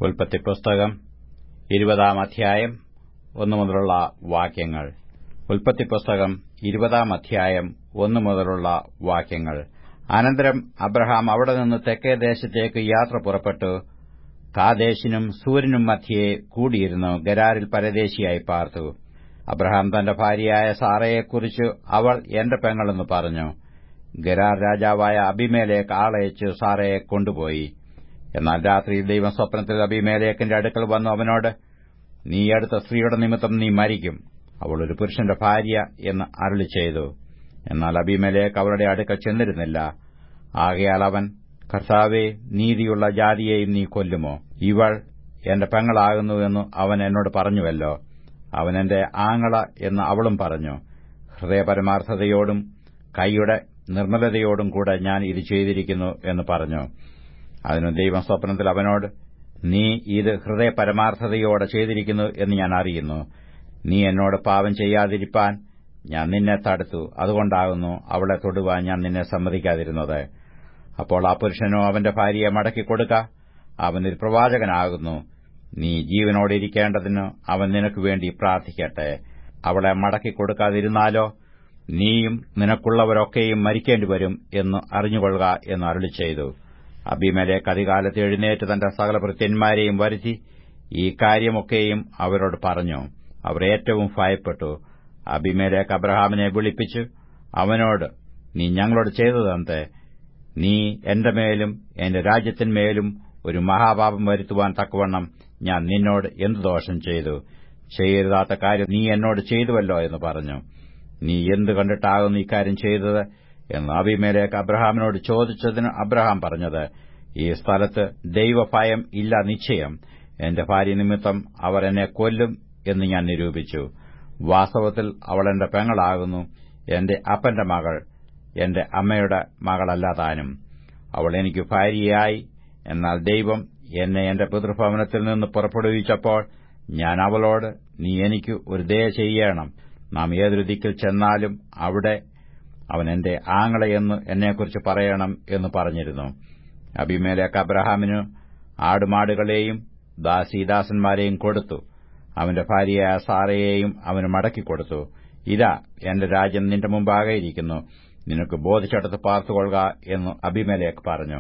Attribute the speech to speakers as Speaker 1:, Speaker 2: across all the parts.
Speaker 1: ഉൽപ്പത്തി പുസ്തകം ഇരുപതാം അധ്യായം ഒന്നു മുതലുള്ള വാക്യങ്ങൾ ഉൽപ്പത്തി പുസ്തകം ഇരുപതാം അധ്യായം ഒന്നു മുതലുള്ള വാക്യങ്ങൾ അനന്തരം അബ്രഹാം അവിടെ നിന്ന് തെക്കേ ദേശത്തേക്ക് യാത്ര പുറപ്പെട്ടു കാദേശിനും സൂര്യനും മധ്യേ കൂടിയിരുന്നു ഗരാരിൽ പരദേശിയായി പാർത്തു അബ്രഹാം തന്റെ ഭാര്യയായ സാറയെക്കുറിച്ച് അവൾ എന്റെ പെങ്ങളെന്ന് പറഞ്ഞു ഗരാർ രാജാവായ അബിമേലേക്ക് ആളയച്ച് സാറയെ കൊണ്ടുപോയി എന്നാൽ രാത്രിയിൽ ദൈവം സ്വപ്നത്തിൽ അബിമേലേക്കിന്റെ അടുക്കൽ വന്നു അവനോട് നീ അടുത്ത സ്ത്രീയുടെ നിമിത്തം നീ മരിക്കും അവൾ ഒരു പുരുഷന്റെ ഭാര്യ എന്ന് അരുളി ചെയ്തു എന്നാൽ അബിമേലേക്ക് അവളുടെ അടുക്കൽ ചെന്നിരുന്നില്ല ആകയാൽ അവൻ കർത്താവെ നീതിയുള്ള ജാതിയെയും നീ കൊല്ലുമോ ഇവൾ എന്റെ പെങ്ങളാകുന്നുവെന്ന് അവൻ എന്നോട് പറഞ്ഞുവല്ലോ അവൻ എന്റെ ആങ്ങള എന്ന് അവളും പറഞ്ഞു ഹൃദയപരമാർത്ഥതയോടും കൈയുടെ നിർമ്മലതയോടും കൂടെ ഞാൻ ഇത് ചെയ്തിരിക്കുന്നു എന്ന് പറഞ്ഞു അതിനു ദൈവം സ്വപ്നത്തിൽ അവനോട് നീ ഇത് ഹൃദയപരമാർത്ഥതയോടെ ചെയ്തിരിക്കുന്നു എന്ന് ഞാൻ അറിയുന്നു നീ എന്നോട് പാപം ചെയ്യാതിരിപ്പാൻ ഞാൻ നിന്നെ തടുത്തു അതുകൊണ്ടാകുന്നു അവളെ തൊടുവാൻ ഞാൻ നിന്നെ സമ്മതിക്കാതിരുന്നത് അപ്പോൾ ആ പുരുഷനോ അവന്റെ ഭാര്യയെ മടക്കി കൊടുക്ക അവനൊരു പ്രവാചകനാകുന്നു നീ ജീവനോടിരിക്കേണ്ടതിന് അവൻ നിനക്ക് വേണ്ടി പ്രാർത്ഥിക്കട്ടെ അവളെ മടക്കി കൊടുക്കാതിരുന്നാലോ നീയും നിനക്കുള്ളവരൊക്കെയും മരിക്കേണ്ടി വരും എന്ന് അറിഞ്ഞുകൊള്ളുക എന്ന് അരുളി ചെയ്തു അബിമലേക്ക് അധികാലത്ത് എഴുന്നേറ്റ് തന്റെ സകല ഭൃത്യന്മാരെയും വരുത്തി ഈ കാര്യമൊക്കെയും അവരോട് പറഞ്ഞു അവർ ഏറ്റവും ഭയപ്പെട്ടു അബിമേലേക്ക് അബ്രഹാമിനെ വിളിപ്പിച്ചു അവനോട് നീ ഞങ്ങളോട് ചെയ്തതെന്ത് നീ എന്റെ മേലും എന്റെ രാജ്യത്തിന്മേലും ഒരു മഹാപാപം വരുത്തുവാൻ തക്കവണ്ണം ഞാൻ നിന്നോട് എന്തു ദോഷം ചെയ്തു ചെയ്യരുതാത്ത കാര്യം നീ എന്നോട് ചെയ്തുവല്ലോ എന്ന് പറഞ്ഞു നീ എന്തു കണ്ടിട്ടാകുന്നു ഇക്കാര്യം ചെയ്തത് എന്ന് അബിമേലേക്ക് അബ്രഹാമിനോട് ചോദിച്ചതിന് അബ്രഹാം പറഞ്ഞത് ഈ സ്ഥലത്ത് ദൈവഭയം ഇല്ല നിശ്ചയം എന്റെ ഭാര്യ നിമിത്തം അവർ എന്നെ കൊല്ലും എന്ന് ഞാൻ നിരൂപിച്ചു വാസ്തവത്തിൽ അവൾ എന്റെ പെങ്ങളാകുന്നു എന്റെ അപ്പന്റെ മകൾ എന്റെ അമ്മയുടെ മകളല്ല താനും അവൾ എനിക്ക് ഭാര്യയായി എന്നാൽ ദൈവം എന്നെ എന്റെ പിതൃഭവനത്തിൽ നിന്ന് പുറപ്പെടുവിച്ചപ്പോൾ ഞാൻ അവളോട് നീ എനിക്ക് ഒരു ദയ ചെയ്യണം നാം ഏതൊരു ദിക്കിൽ ചെന്നാലും അവിടെ അവൻ എന്റെ ആങ്ങളെയെന്ന് എന്നെക്കുറിച്ച് പറയണം എന്ന് പറഞ്ഞിരുന്നു അബിമേലേക്ക് അബ്രഹാമിന് ആടുമാടുകളെയും ദാസീദാസന്മാരെയും കൊടുത്തു അവന്റെ ഭാര്യയായ സാറയെയും അവന് മടക്കിക്കൊടുത്തു ഇതാ എന്റെ രാജ്യം നിന്റെ മുമ്പാകെ ഇരിക്കുന്നു നിനക്ക് ബോധിച്ചെടുത്ത് പാർത്തുകൊള്ളുക എന്ന് അബിമേലേക്ക് പറഞ്ഞു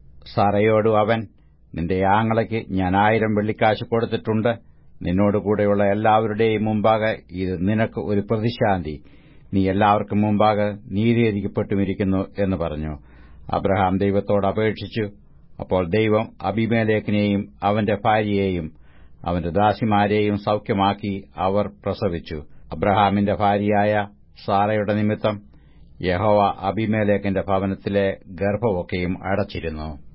Speaker 1: സാറയോടു അവൻ നിന്റെ ആങ്ങളയ്ക്ക് ഞാൻ ആയിരം വെള്ളിക്കാശ് കൊടുത്തിട്ടുണ്ട് നിന്നോടുകൂടെയുള്ള എല്ലാവരുടെയും മുമ്പാകെ ഇത് നിനക്ക് ഒരു പ്രതിശാന്തി നീ എല്ലാവർക്കും മുമ്പാകെ നീതീകരിക്കപ്പെട്ടുമിരിക്കുന്നു എന്ന് പറഞ്ഞു അബ്രഹാം ദൈവത്തോട് അപേക്ഷിച്ചു അപ്പോൾ ദൈവം അബിമേലേക്കിനെയും അവന്റെ ഭാര്യയെയും അവന്റെ ദാസിമാരെയും സൌഖ്യമാക്കി അവർ പ്രസവിച്ചു അബ്രഹാമിന്റെ ഭാര്യയായ സാറയുടെ നിമിത്തം യഹോവ അബിമേലേക്കിന്റെ ഭവനത്തിലെ ഗർഭമൊക്കെയും അടച്ചിരുന്നു